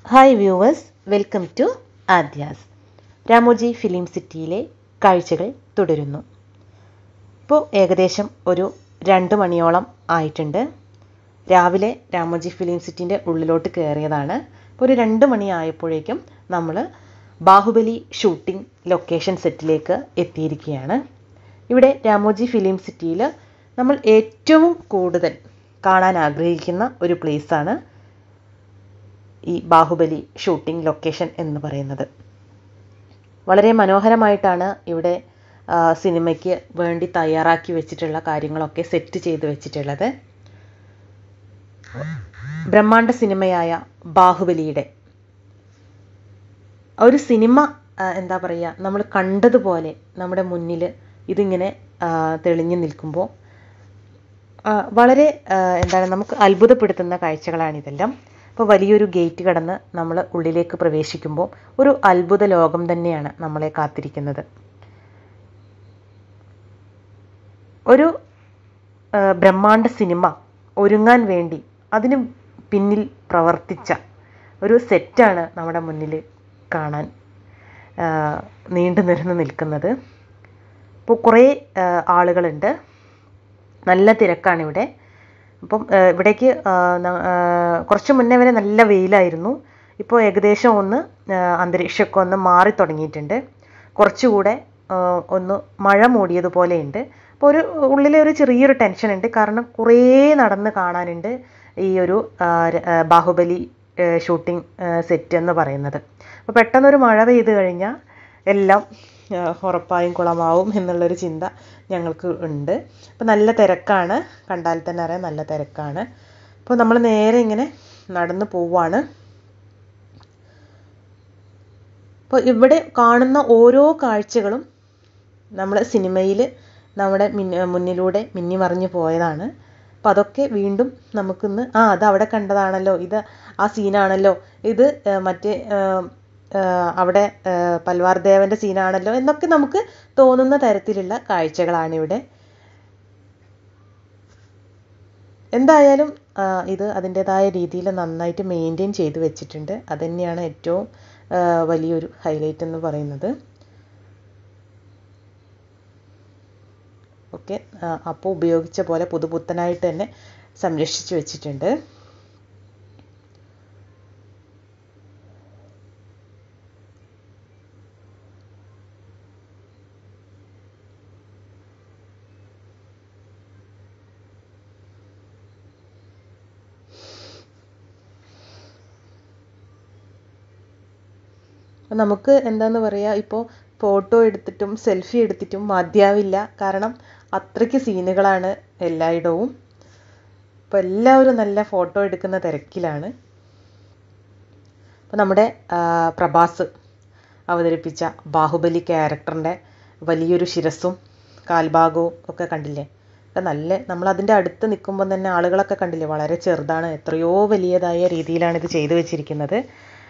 hi viewers welcome to ആദ്യാസ് Ramoji film സിറ്റിയിലെ കാഴ്ചകൾ തുടരുന്നു ഇപ്പോൾ ഏകദേശം ഒരു രണ്ട് മണിയോളം ആയിട്ടുണ്ട് രാവിലെ രാമോജി ഫിലിം സിറ്റിൻ്റെ ഉള്ളിലോട്ട് കയറിയതാണ് ഇപ്പോൾ ഒരു രണ്ട് മണി ആയപ്പോഴേക്കും നമ്മൾ ബാഹുബലി ഷൂട്ടിംഗ് ലൊക്കേഷൻ സെറ്റിലേക്ക് എത്തിയിരിക്കുകയാണ് ഇവിടെ രാമോജി ഫിലിം സിറ്റിയിൽ നമ്മൾ ഏറ്റവും കൂടുതൽ കാണാൻ ആഗ്രഹിക്കുന്ന ഒരു പ്ലേസാണ് ഈ ബാഹുബലി ഷൂട്ടിംഗ് ലൊക്കേഷൻ എന്ന് പറയുന്നത് വളരെ മനോഹരമായിട്ടാണ് ഇവിടെ ആ, സിനിമയ്ക്ക് വേണ്ടി തയ്യാറാക്കി വെച്ചിട്ടുള്ള കാര്യങ്ങളൊക്കെ സെറ്റ് ചെയ്ത് വെച്ചിട്ടുള്ളത് ബ്രഹ്മാണ്ഡ സിനിമയായ ബാഹുബലിയുടെ ഒരു സിനിമ ആ, എന്താ പറയുക നമ്മൾ കണ്ടതുപോലെ നമ്മുടെ മുന്നിൽ ഇതിങ്ങനെ ആ, തെളിഞ്ഞു നിൽക്കുമ്പോൾ ആ, വളരെ ആ, എന്താണ് നമുക്ക് അത്ഭുതപ്പെടുത്തുന്ന കാഴ്ചകളാണിതെല്ലാം അപ്പോൾ വലിയൊരു ഗേറ്റ് കടന്ന് നമ്മൾ ഉള്ളിലേക്ക് പ്രവേശിക്കുമ്പോൾ ഒരു അത്ഭുത ലോകം തന്നെയാണ് നമ്മളെ കാത്തിരിക്കുന്നത് ഒരു ആ, ബ്രഹ്മാണ്ഡ സിനിമ ഒരുങ്ങാൻ വേണ്ടി അതിന് പിന്നിൽ പ്രവർത്തിച്ച ഒരു സെറ്റാണ് നമ്മുടെ മുന്നിൽ കാണാൻ ആ, നീണ്ടു നിരന്ന് നിൽക്കുന്നത് ഇപ്പോൾ കുറേ ആ, ആളുകളുണ്ട് നല്ല തിരക്കാണ് ഇവിടെ അപ്പം ആ, ഇവിടേക്ക് ആ, ന- ആ, കുറച്ച് മുന്നേ വരെ നല്ല വെയിലായിരുന്നു ഇപ്പോൾ ഏകദേശം ഒന്ന് ആ, അന്തരീക്ഷമൊക്കെ ഒന്ന് മാറി തുടങ്ങിയിട്ടുണ്ട് കുറച്ചുകൂടെ ആ, ഒന്ന് മഴ മൂടിയതുപോലെയുണ്ട് അപ്പോൾ ഒരു ഉള്ളിലെ ഒരു ചെറിയൊരു ടെൻഷൻ ഉണ്ട് കാരണം കുറേ നടന്ന് കാണാനുണ്ട് ഈ ഒരു ആ, ര- ആ, ബാഹുബലി ഷൂട്ടിംഗ് സെറ്റ് എന്ന് പറയുന്നത് അപ്പോൾ പെട്ടെന്നൊരു മഴ പെയ്ത് കഴിഞ്ഞാൽ എല്ലാം ആ, ഉറപ്പായും കുളമാവും എന്നുള്ളൊരു ചിന്ത ഞങ്ങൾക്ക് ഉണ്ട് അപ്പോൾ നല്ല തിരക്കാണ് കണ്ടാൽ തന്നെ അറിയാം നല്ല തിരക്കാണ് അപ്പോൾ നമ്മൾ നേരെ ഇങ്ങനെ നടന്ന് പോവാണ് അപ്പോൾ ഇവിടെ കാണുന്ന ഓരോ കാഴ്ചകളും നമ്മൾ സിനിമയിൽ നമ്മുടെ മിന്ന മുന്നിലൂടെ മിന്നി മറിഞ്ഞു പോയതാണ് അപ്പോൾ അതൊക്കെ വീണ്ടും നമുക്കിന്ന് ആ അത് അവിടെ കണ്ടതാണല്ലോ ഇത് ആ സീനാണല്ലോ ഇത് ആ, മറ്റേ ആ, ആ, അവിടെ ആ, പൽവാർ ദേവൻ്റെ സീനാണല്ലോ എന്നൊക്കെ നമുക്ക് തോന്നുന്ന തരത്തിലുള്ള കാഴ്ചകളാണ് ഇവിടെ എന്തായാലും ആ, ഇത് അതിൻ്റെതായ രീതിയിൽ നന്നായിട്ട് മെയിൻറ്റെയിൻ ചെയ്ത് വെച്ചിട്ടുണ്ട് അതുതന്നെയാണ് ഏറ്റവും ആ, വലിയൊരു ഹൈലൈറ്റ് എന്ന് പറയുന്നത് ഒക്കെ അപ്പോൾ ഉപയോഗിച്ച പോലെ പുതുപുത്തനായിട്ട് തന്നെ സംരക്ഷിച്ചു വെച്ചിട്ടുണ്ട് അപ്പം നമുക്ക് എന്താന്ന് പറയുക ഇപ്പോൾ ഫോട്ടോ എടുത്തിട്ടും സെൽഫി എടുത്തിട്ടും മതിയാവില്ല കാരണം അത്രയ്ക്ക് സീനുകളാണ് എല്ലായിടവും അപ്പോൾ എല്ലാവരും നല്ല ഫോട്ടോ എടുക്കുന്ന തിരക്കിലാണ് അപ്പോൾ നമ്മുടെ ആ, പ്രഭാസ് അവതരിപ്പിച്ച ബാഹുബലി ക്യാരക്ടറിൻ്റെ വലിയൊരു ശിരസ്സും കാൽഭാഗവും ഒക്കെ കണ്ടില്ലേ ഒക്കെ നല്ല നമ്മൾ അതിൻ്റെ അടുത്ത് നിൽക്കുമ്പോൾ തന്നെ ആളുകളൊക്കെ കണ്ടില്ലേ വളരെ ചെറുതാണ് എത്രയോ വലിയതായ രീതിയിലാണ് ഇത് ചെയ്തു വെച്ചിരിക്കുന്നത്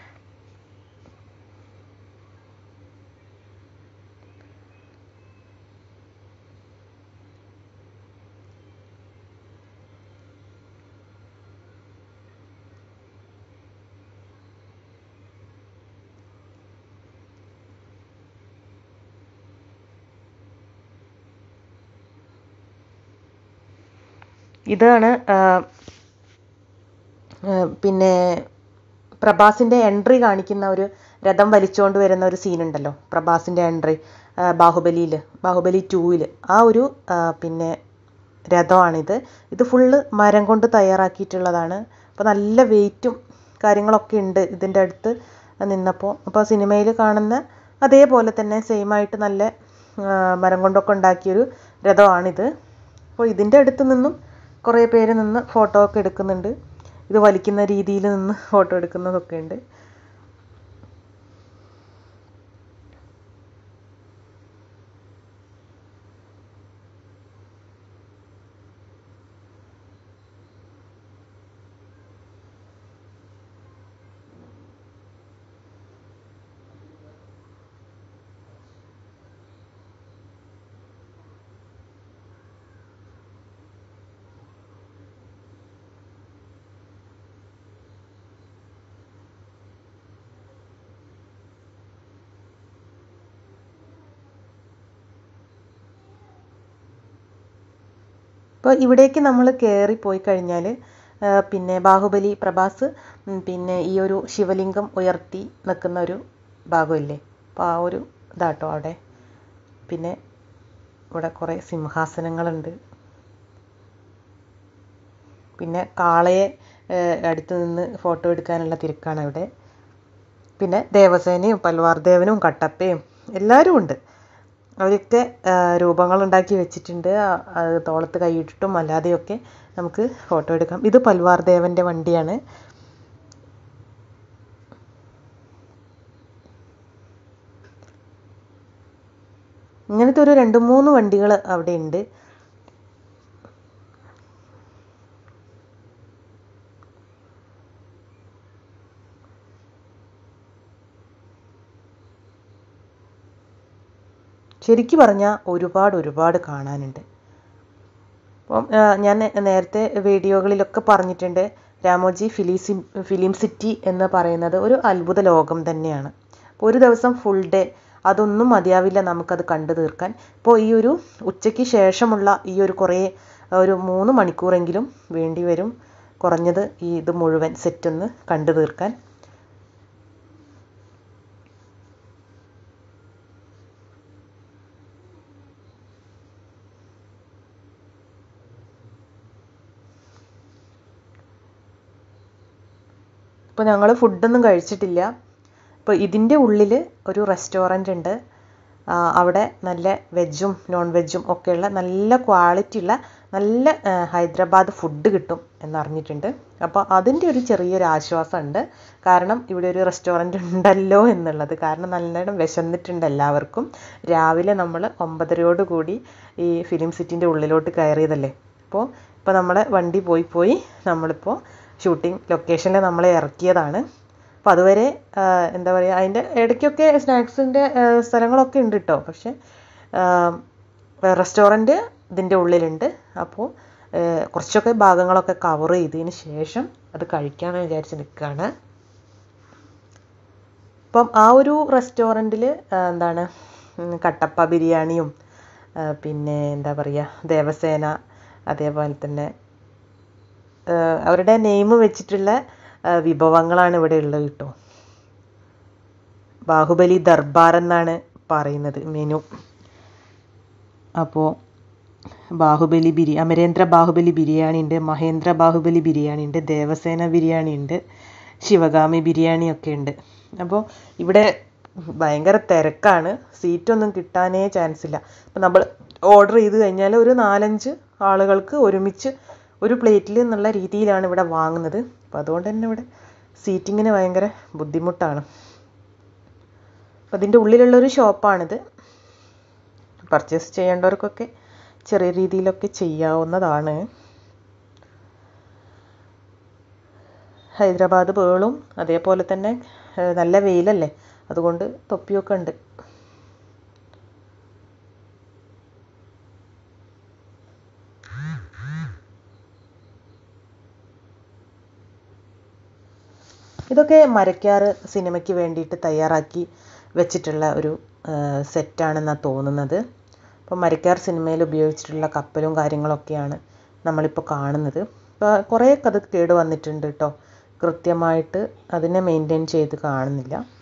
ഇതാണ് ആ, ആ, പിന്നെ പ്രഭാസിൻ്റെ എൻട്രി കാണിക്കുന്ന ഒരു രഥം വലിച്ചുകൊണ്ട് വരുന്ന ഒരു സീൻ ഉണ്ടല്ലോ പ്രഭാസിൻ്റെ എൻട്രി ബാഹുബലിയിൽ ബാഹുബലി ടൂവിൽ ആ ഒരു ആ, പിന്നെ രഥമാണിത് ഇത് ഫുള്ള് മരം കൊണ്ട് തയ്യാറാക്കിയിട്ടുള്ളതാണ് അപ്പോൾ നല്ല വെയിറ്റും കാര്യങ്ങളൊക്കെ ഉണ്ട് ഇതിൻ്റെ അടുത്ത് നിന്നപ്പോൾ അപ്പോൾ സിനിമയിൽ കാണുന്ന അതേപോലെ തന്നെ സെയിം ആയിട്ട് നല്ല ആ, മരം കൊണ്ടൊക്കെ ഉണ്ടാക്കിയൊരു രഥമാണിത് അപ്പോൾ ഇതിൻ്റെ അടുത്ത് നിന്നും കുറേ പേര് നിന്ന് ഫോട്ടോ ഒക്കെ എടുക്കുന്നുണ്ട് ഇത് വലിക്കുന്ന രീതിയിൽ നിന്ന് ഫോട്ടോ എടുക്കുന്നതൊക്കെ ഉണ്ട് അപ്പോൾ ഇവിടേക്ക് നമ്മൾ കയറി പോയി കഴിഞ്ഞാൽ പിന്നെ ബാഹുബലി പ്രഭാസ് ഉം, പിന്നെ ഈ ഒരു ശിവലിംഗം ഉയർത്തി നിൽക്കുന്ന ഒരു ഭാഗമില്ലേ അപ്പോൾ ആ ഒരു ഇതാട്ടോ അവിടെ പിന്നെ ഇവിടെ കുറേ സിംഹാസനങ്ങളുണ്ട് പിന്നെ കാളയെ ഏഹ്, അടുത്ത് നിന്ന് ഫോട്ടോ എടുക്കാനുള്ള തിരക്കാണ് ഇവിടെ പിന്നെ ദേവസേനയും പൽവാർദേവനും കട്ടപ്പയും എല്ലാവരും ഉണ്ട് അവരൊക്കെ രൂപങ്ങൾ ഉണ്ടാക്കി വെച്ചിട്ടുണ്ട് ആ- അത് തോളത്ത് കൈയിട്ടിട്ടും അല്ലാതെയൊക്കെ നമുക്ക് ഫോട്ടോ എടുക്കാം ഇത് പൽവാർദേവൻ്റെ വണ്ടിയാണ് ഇങ്ങനത്തെ ഒരു രണ്ട് മൂന്ന് വണ്ടികൾ അവിടെ ഉണ്ട് ശരിക്ക് പറഞ്ഞാൽ ഒരുപാട് ഒരുപാട് കാണാനുണ്ട് അപ്പം ആ, ഞാൻ നേരത്തെ വീഡിയോകളിലൊക്കെ പറഞ്ഞിട്ടുണ്ട് രാമോജി ഫിലിസി ഫിലിം സിറ്റി എന്ന് പറയുന്നത് ഒരു അത്ഭുത ലോകം തന്നെയാണ് അപ്പോൾ ഒരു ദിവസം ഫുൾ ഡേ അതൊന്നും മതിയാവില്ല നമുക്കത് കണ്ടു തീർക്കാൻ ഇപ്പോൾ ഈ ഒരു ഉച്ചയ്ക്ക് ശേഷമുള്ള ഈ ഒരു കുറേ ഒരു മൂന്ന് മണിക്കൂറെങ്കിലും വേണ്ടി വരും കുറഞ്ഞത് ഈ ഇത് മുഴുവൻ സെറ്റൊന്ന് കണ്ടു തീർക്കാൻ ഇപ്പോൾ ഞങ്ങൾ ഫുഡൊന്നും കഴിച്ചിട്ടില്ല ഇപ്പോൾ ഇതിൻ്റെ ഉള്ളിൽ ഒരു റെസ്റ്റോറൻ്റ് ഉണ്ട് ആ, അവിടെ നല്ല വെജും നോൺ വെജും ഒക്കെയുള്ള നല്ല ക്വാളിറ്റി ഉള്ള നല്ല ആ, ഹൈദരാബാദ് ഫുഡ് കിട്ടും എന്നറിഞ്ഞിട്ടുണ്ട് അപ്പോൾ അതിൻ്റെ ഒരു ചെറിയൊരു ആശ്വാസമുണ്ട് കാരണം ഇവിടെ ഒരു റെസ്റ്റോറൻ്റ് ഉണ്ടല്ലോ എന്നുള്ളത് കാരണം നല്ലോണം വിശന്നിട്ടുണ്ട് എല്ലാവർക്കും രാവിലെ നമ്മൾ ഒമ്പതരയോട് കൂടി ഈ ഫിലിം സിറ്റിൻ്റെ ഉള്ളിലോട്ട് കയറിയതല്ലേ അപ്പോൾ ഇപ്പോൾ നമ്മളെ വണ്ടി പോയി പോയി നമ്മളിപ്പോൾ ഷൂട്ടിംഗ് ലൊക്കേഷനിൽ നമ്മളെ ഇറക്കിയതാണ് അപ്പോൾ അതുവരെ ആ, എന്താ പറയുക അതിൻ്റെ ഇടയ്ക്കൊക്കെ സ്നാക്സിൻ്റെ സ്ഥലങ്ങളൊക്കെ ഉണ്ട് കേട്ടോ പക്ഷേ റെസ്റ്റോറൻറ്റ് ഇതിൻ്റെ ഉള്ളിലുണ്ട് അപ്പോൾ ആ, കുറച്ചൊക്കെ ഭാഗങ്ങളൊക്കെ കവർ ചെയ്തതിന് ശേഷം അത് കഴിക്കാമെന്ന് വിചാരിച്ച് നിൽക്കുകയാണ് അപ്പം ആ ഒരു റെസ്റ്റോറൻറ്റിൽ എന്താണ് ഉം, കട്ടപ്പ ബിരിയാണിയും ആ, പിന്നെ എന്താ പറയുക ദേവസേന അതേപോലെ തന്നെ ആ, അവരുടെ നെയിം വെച്ചിട്ടുള്ള ആ, വിഭവങ്ങളാണ് ഇവിടെ ഉള്ളത് കേട്ടോ ബാഹുബലി ദർബാർ എന്നാണ് പറയുന്നത് മെനു അപ്പോൾ ബാഹുബലി ബിരി അമരേന്ദ്ര ബാഹുബലി ബിരിയാണി ഉണ്ട് മഹേന്ദ്ര ബാഹുബലി ബിരിയാണി ഉണ്ട് ദേവസേന ബിരിയാണി ഉണ്ട് ശിവഗാമി ബിരിയാണി ഒക്കെ ഉണ്ട് അപ്പോൾ ഇവിടെ ഭയങ്കര തിരക്കാണ് സീറ്റൊന്നും കിട്ടാനേ ചാൻസ് ഇല്ല അപ്പോൾ നമ്മൾ ഓർഡർ ചെയ്ത് കഴിഞ്ഞാൽ ഒരു നാലഞ്ച് ആളുകൾക്ക് ഒരുമിച്ച് ഒരു പ്ലേറ്റിൽ എന്നുള്ള രീതിയിലാണ് ഇവിടെ വാങ്ങുന്നത് അപ്പോൾ അതുകൊണ്ട് തന്നെ ഇവിടെ സീറ്റിങ്ങിന് ഭയങ്കര ബുദ്ധിമുട്ടാണ് അപ്പോൾ അതിൻ്റെ ഉള്ളിലുള്ളൊരു ഷോപ്പാണിത് പർച്ചേസ് ചെയ്യേണ്ടവർക്കൊക്കെ ചെറിയ രീതിയിലൊക്കെ ചെയ്യാവുന്നതാണ് ഹൈദരാബാദ് പേളും അതേപോലെ തന്നെ ഏഹ്, നല്ല വെയിലല്ലേ അതുകൊണ്ട് തൊപ്പിയൊക്കെ ഉണ്ട് ഇതൊക്കെ മരക്കാറ് സിനിമയ്ക്ക് വേണ്ടിയിട്ട് തയ്യാറാക്കി വെച്ചിട്ടുള്ള ഒരു സെറ്റാണെന്നാണ് തോന്നുന്നത് അപ്പോൾ മരക്കാർ സിനിമയിൽ ഉപയോഗിച്ചിട്ടുള്ള കപ്പലും കാര്യങ്ങളൊക്കെയാണ് നമ്മളിപ്പോൾ കാണുന്നത് ഇപ്പോൾ കുറേയൊക്കെ അത് കേട് വന്നിട്ടുണ്ട് കേട്ടോ കൃത്യമായിട്ട് അതിനെ മെയിൻറ്റെയിൻ ചെയ്ത് കാണുന്നില്ല